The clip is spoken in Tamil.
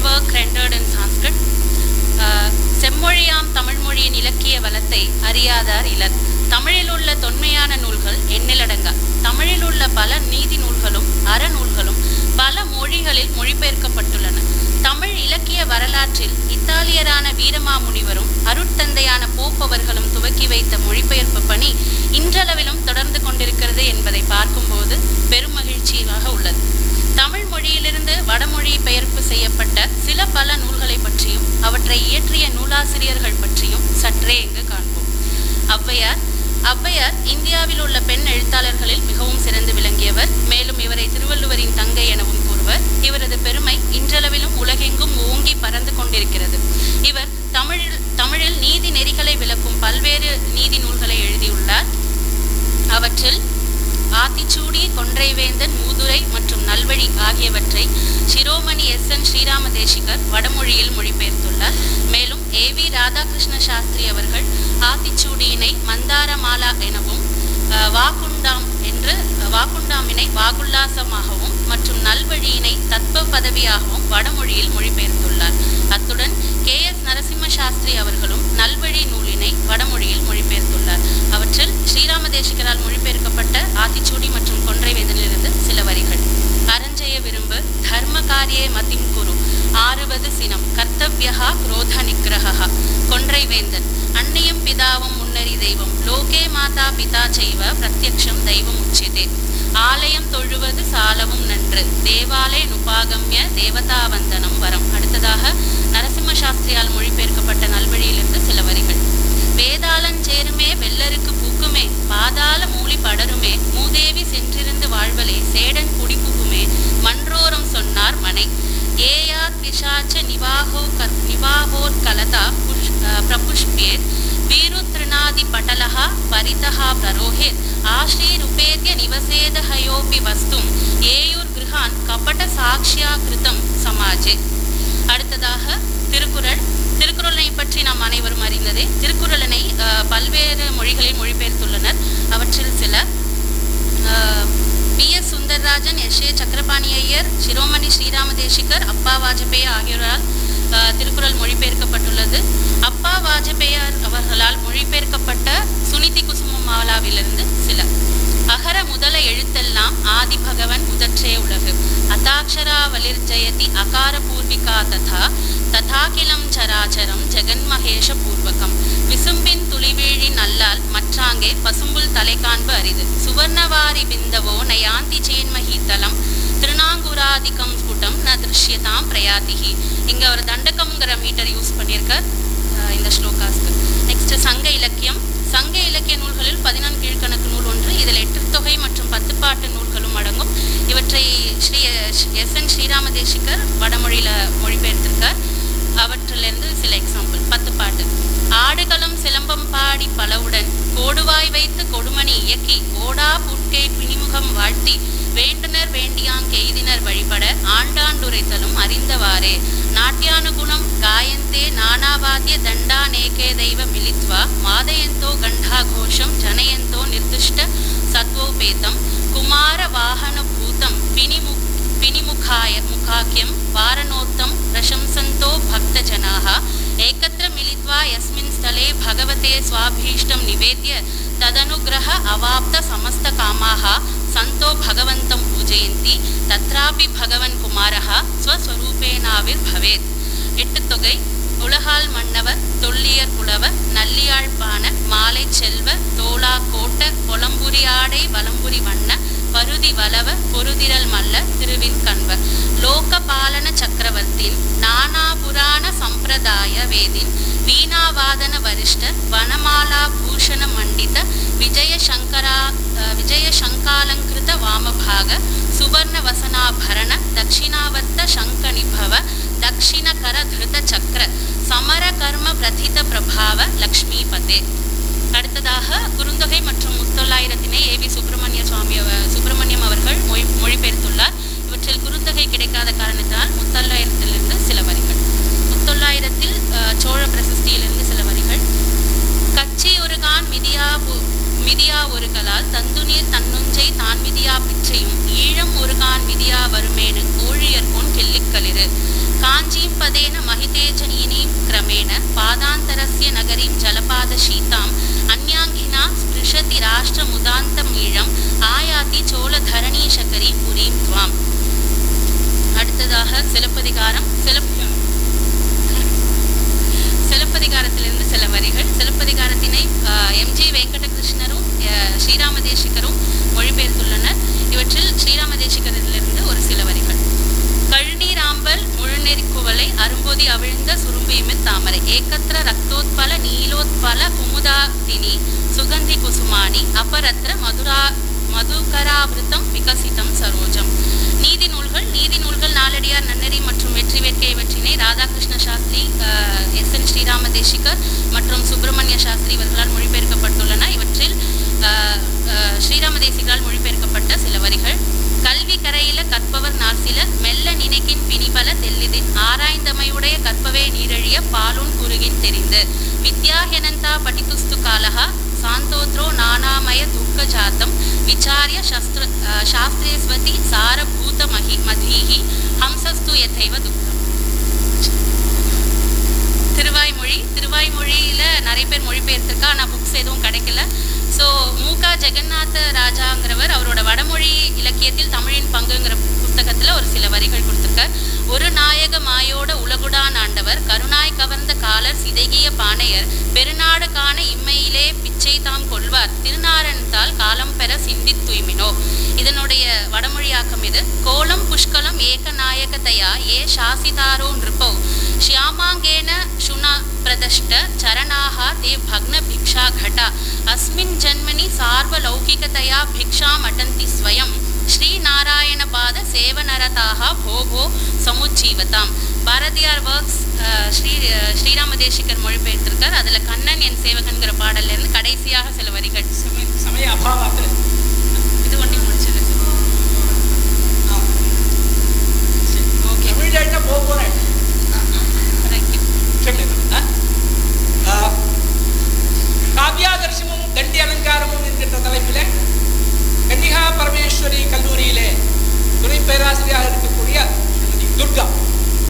work rendered in Sanskrit. Uh, செம்மொழியாம் Tamil மொழியின் இலக்கிய வளத்தை அறியாதார் இலர் தமிழில் உள்ள தொன்மையான நூல்கள் எண்ணிலடங்கா தமிழில் உள்ள பல நீதி நூல்களும் அறநூல்களும் பல மொழிகளில் மொழிபெயர்க்கப்பட்டுள்ளன தமிழ் இலக்கிய வரலாற்றில் இத்தாலியரான வீரமாமுனிவரும் அருட்தந்தையான போப் அவர்களும் துவக்கி வைத்த மொழிபெயர்ப்பு பணி இன்றளவிலும் தொடர்ந்து கொண்டிருக்கிறது என்பதை பார்க்கும்போது பெரும் மகிழ்ச்சியாக உள்ளது தமிழ் மொழியிலிருந்து வடமொழி பெயர்ப்பு செய்யப்பட்ட சில பல நூல்களை பற்றியும் அவற்றை இயற்றிய நூலாசிரியர்கள் பற்றியும் சற்றே இங்கு காண்போம் ஔவையார் ஔவையார் இந்தியாவில் உள்ள பெண் எழுத்தாளர்களில் மிகவும் சிறந்து விளங்கியவர் மேலும் இவரை திருவள்ளுவரின் தங்கை எனவும் கூறுவர் இவரது பெருமை இன்றளவிலும் உலகெங்கும் ஓங்கி பறந்து கொண்டிருக்கிறது இவர் தமிழில் தமிழில் நீதி நெறிகளை விளக்கும் பல்வேறு நீதி நூல்களை எழுதியுள்ளார் அவற்றில் ஆத்திச்சூடி கொன்றைவேந்தன் மூதுரை மற்றும் நல்வழி ஆகியவற்றை சிரோமணி எஸ் என் ஸ்ரீராம தேசிகர் வடமொழியில் மொழிபெயர்த்துள்ளார் மேலும் ஏ வி ராதாகிருஷ்ண சாஸ்திரி அவர்கள் ஆத்திச்சூடியினை மந்தாரமாலா எனவும் அஹ், வாக்குண்டாம் என்று வாக்குண்டாமினை வாகுல்லாசமாகவும் மற்றும் நல்வழியினை தத்வ பதவியாகவும் வடமொழியில் மொழிபெயர்த்துள்ளார் அத்துடன் கே எஸ் நரசிம்ம சாஸ்திரி அவர்களும் நல்வழி நூலினை வடமொழியில் மொழிபெயர்த்துள்ளார் அவற்றில் ஸ்ரீராம தேசிகரால் மொழிபெயர்க்கப்பட்ட ஆத்திச்சூடி மற்றும் கொன்றைவேந்தனிலிருந்து சில வரிகள் அரஞ்செய விரும்பு தர்ம காரியே மதிம் குரு ஆறுவது சினம் கர்த்தவ்யா குரோத நிகிரகா கொன்றைவேந்தன் அன்னையும் பிதாவும் முன்னறி தெய்வம் லோகே மாதா பிதா செய்வ பிரத்யக்ஷம் தெய்வம் உச்சிதே ஆலயம் தொழுவது சாலவும் நன்று தேவாலய நுபாகம்ய தேவதாவந்தனம் வரம் அடுத்ததாக நரசிம்ம சாஸ்திரியால் மொழிபெயர்க்கப்பட்ட நல்வழியிலிருந்து சில வரிகள் வேதாளஞ்சேருமே வெள்ளருக்கு பூக்குமே பாதாள மூலி படருமே மூதேவி சென்றிருந்து வாழ்வலே சேடன் குடிபுகுமே மன்றோரம் சொன்னார் மனை ஏயார் பிசாச்ச நிவாகோ க நிவாகோர் கலதா புஷ் அஹ் பிரபுஷ்பேத் வீருத்ருணாதி பட்டலः परितः प्ररोहेत् आश्रीरुपेत्य निवसेदहयोऽपि वस्तुं ஏயுர்கிருஹான் கபட சாட்சியா கிருதம் சமாஜே அடுத்ததாக திருக்குறள் திருக்குறளை பற்றி நாம் அனைவரும் அறிந்ததே திருக்குறளனை அஹ், பல்வேறு மொழிகளில் மொழிபெயர்த்துள்ளனர் அவற்றில் சில P S Sundararajan S A Chakrapani Iyer Shiromani Srirama Desikar Appa Vajpeyi ஆகியோரால் அஹ், திருக்குறள் மொழிபெயர்க்கப்பட்டுள்ளது அப்பா வாஜபேயர் அவர்களால் மொழிபெயர்க்கப்பட்ட சுனிதி குசுமமாலாவிலிருந்து சில அகர முதல எழுத்தெல்லாம் ஆதி பகவன் முதற்றே உலகு அதாட்சரா வலிர் ஜெயதி அகார பூர்விகா ததா ததாகிலம் சராச்சரம் ஜெகன்மகேஷ பூர்வகம் விசும்பின் துளிவீழின் அல்லால் மற்றாங்கே பசும்புல் தலை காண்பு அரிது சுவர்ணவாரி பிந்தவோ நயாந்தி சேன்மஹி தலம் திருநாங்குராதிகம் ஸ்புடம் ந திருஷ்யதாம் பிரயாதிகி இங்க ஒரு தண்டகம்ங்கிற மீட்டர் யூஸ் பண்ணியிருக்கார் அஹ் இந்த ஸ்லோகாஸ்க்கு நெக்ஸ்ட் சங்க இலக்கியம் சங்க இலக்கிய நூல்களில் பதினான்கு கீழ்கணக்கு நூல் ஒன்று இதில் எட்டு தொகை மற்றும் பத்து பாட்டு நூல்களும் அடங்கும் இவற்றை ஸ்ரீ எஸ் என் ஸ்ரீராம தேசிகர் வடமொழியில மொழிபெயர்த்திருக்கார் அவற்றிலிருந்து சில எக்ஸாம்பிள் பத்து பாட்டு ஆடுகளம் சிலம்பம் பாடி பலவுடன் கோடுவாய் வைத்து கொடுமணி இயக்கி ஓடா புட்கை பிணிமுகம் வாழ்த்தி வேண்டுனர் வேண்டியாங் கெய்தினர் வழிபட ஆண்டாண்டுரைத்தலும் அறிந்தவாறே நாட்டியானுகுணம் காயந்தே நானாவாத்திய தண்டாநேகே தெய்வ மிலித்வா மாதயந்தோ கண்டாகோஷம் ஜனயந்தோ நிர்திஷ்ட சத்வோபேதம் குமார வாகன பூதம் பிணிமு பிணிமுखाय मुखाख्यं वारणोत्तं प्रशंसन्तो भक्तजनाः एकत्र मिलित्वा यस्मिन् स्थले भगवते स्वाभीष्टं निवेद्य तदनुग्रह अवाप्त समस्तकामाः सन्तो भगवन्तं पूजयन्ति तत्रापि भगवन् कुमारः स्वस्वरूपेणाविर्भवेत् எட்டு தொகை உலகால் மன்னவர் தொல்லியர் புலவர் நல்லியாழ்ப்பாண மாலை செல்வ தோளா கோட்ட கொலம்புரி ஆடை வலம்புரி வண்ண பருதி வலவ பொருதிரல் மல்ல திருவின் கண்வர் லோக பாலன சக்கரவர்த்தின் நானா புராண சம்பிரதாய வேதின் வீணாவாதன வரிஷ்ட வனமாலா பூஷண மண்டித விஜய சங்கரா அஹ், விஜய சங்காலங்கிருத வாமபாக சுவர்ண வசனாபரண தட்சிணாவர்த்த சங்க நிபவ தக்ஷிணகர திருத சக்கர சமர கர்ம பிரதித பிரபாவ லக்ஷ்மிபதே அடுத்ததாக குறுந்தொகை மற்றும் முத்தொள்ளாயிரத்தினை ஏ வி சுப்பிரமணிய சுவாமி அவ- சுப்பிரமணியம் அவர்கள் மொழி மொழிபெயர்த்துள்ளார் இவற்றில் குறுந்தொகை கிடைக்காத காரணத்தினால் முத்தொள்ளாயிரத்திலிருந்து சில வரிகள் முத்தொள்ளாயிரத்தில் அஹ், சோழ பிரசஸ்தியிலிருந்து சில வரிகள் கச்சி ஒருகான் மிதியா பு- மிதியா ஒருகலால் தந்துநீர் தன்னுஞ்சை தான் மிதியா பிச்சையும் ஈழம் ஒருகான் மிதியா வருமேனு ஊழியர்கோன் கெல்லிக்களிறு काञ्चीं पदेन महितेजनीनीं क्रमेण पादान्तरस्य नगरीं जलपादशीताम् अन्याङ्गिना स्पृशति राष्ट्रमुदान्तमीळम् आयाति चोळधरणीशकरी पुरीं त्वाम् அடுத்ததாக சிலப்பதிகாரம் சிலப் சிலப்பதிகாரத்திலிருந்து சில வரிகள் சிலப்பதிகாரத்தினை எம்ஜி வெங்கடகிருஷ்ணரும் அஹ், ஸ்ரீராம தேசிகரும் மொழிபெயர்த்துள்ளனர் இவற்றில் ஸ்ரீராம தேசிகரிலிருந்து ஒரு சில வரிகள் கழுநீராம்பல் முழுநெறிக்குவலை அரும்பொதி அவிழ்ந்த சுரும்பியுமித் தாமரை ஏக்கத்திர ரக்தோத்பல நீலோத்பல குமுதாதினி சுகந்தி குசுமானி அபரத்ர மதுரா மதுகராவிருத்தம் விகசிதம் சரோஜம் நீதி நூல்கள் நீதி நூல்கள் நாலடியார் நன்னெறி மற்றும் வெற்றி வேட்கை இவற்றினை ராதாகிருஷ்ண சாஸ்திரி அஹ், எஸ் என் ஸ்ரீராம தேசிகர் மற்றும் சுப்பிரமணிய சாஸ்திரி இவர்களால் மொழிபெயர்க்கப்பட்டுள்ளன இவற்றில் அஹ், அஹ், ஸ்ரீராம தேசிகரால் மொழிபெயர்க்கப்பட்ட சில வரிகள் கல்வி கரையில கற்பவர் நாள் சில மெல்ல நினைக்கின் பிணிபல தெல்லிதின் ஆராய்ந்தமையுடைய கற்பவே நீரழிய பாலுன் குறுகின் தெரிந்து வித்யாஹெனந்தா படித்துஸ்து காலஹா சாந்தோத்ரோ நானாமய துக்க ஜாத்தம் விசாரிய சஸ்திர அஹ், சாஸ்திரேஸ்வதி சாரபூத மகி மதீஹி ஹம்சஸ்து யதைவ துக்கம் திருவாய்மொழி திருவாய்மொழியில் நிறைய பேர் மொழிபெயர்த்திருக்கா ஆனால் புக்ஸ் எதுவும் கிடைக்கல ஸோ மூகா ஜெகநாத ராஜாங்கிறவர் அவரோட வடமொழி இலக்கியத்தில் தமிழின் பங்குங்கிற புத்தகத்தில் ஒரு சில வரிகள் கொடுத்துருக்கார் ஒரு நாயக மாயோட உலகுடான் ஆண்டவர் கருணாய் கவர்ந்த காலர் சிதைகிய பானையர் பெருநாடு காண இம்மையிலே பிச்சை தாம் கொள்வார் திருநாரணத்தால் காலம் பெற சிந்தித் தூய்மினோ இதனுடைய வடமொழியாக்கம் இது கோலம் புஷ்கலம் ஏக நாயகதையா ஏ சாசிதாரோ நிருப்போ ಶ್ಯಾಮಾಂಗೇನ ಶುನ ಪ್ರದಷ್ಟ ಚರಣಾಹ ತೇ ಭಗ್ನ ಭಿಕ್ಷಾ ಘಟ ಅಸ್ಮಿನ್ ಜನ್ಮನಿ ಸಾರ್ವಲೌಕಿಕತೆಯ ಭಿಕ್ಷಾಮಟಂತಿ ಸ್ವಯಂ ஸ்ரீநாராயண பாத சேவனரதாக போகோ சமுஜீவதாம் பாரதியார் ஒர்க்ஸ் ஸ்ரீ அஹ், ஸ்ரீராம தேசிகர் மொழிபெயர்த்திருக்கார் அதில் கண்ணன் என் சேவகன்கிற பாடல்ல இருந்து கடைசியாக சில வரிகள் ಸಮಯ ಸಮಯ ಅಭಾವಾತ್ இது ஒன்றி முடிச்சிடு ஓகே தமிழ் ಹೇಳ್ತಾ போகிறேன் தேங்க்யூ காவியாதர்சமும் தண்டி அலங்காரமும் என்கின்ற தலைப்பிலே கன்னிகா பரமேஸ்வரி கல்லூரியிலே துணை பேராசிரியராக இருக்கக்கூடிய ஸ்ரீமதி துர்கா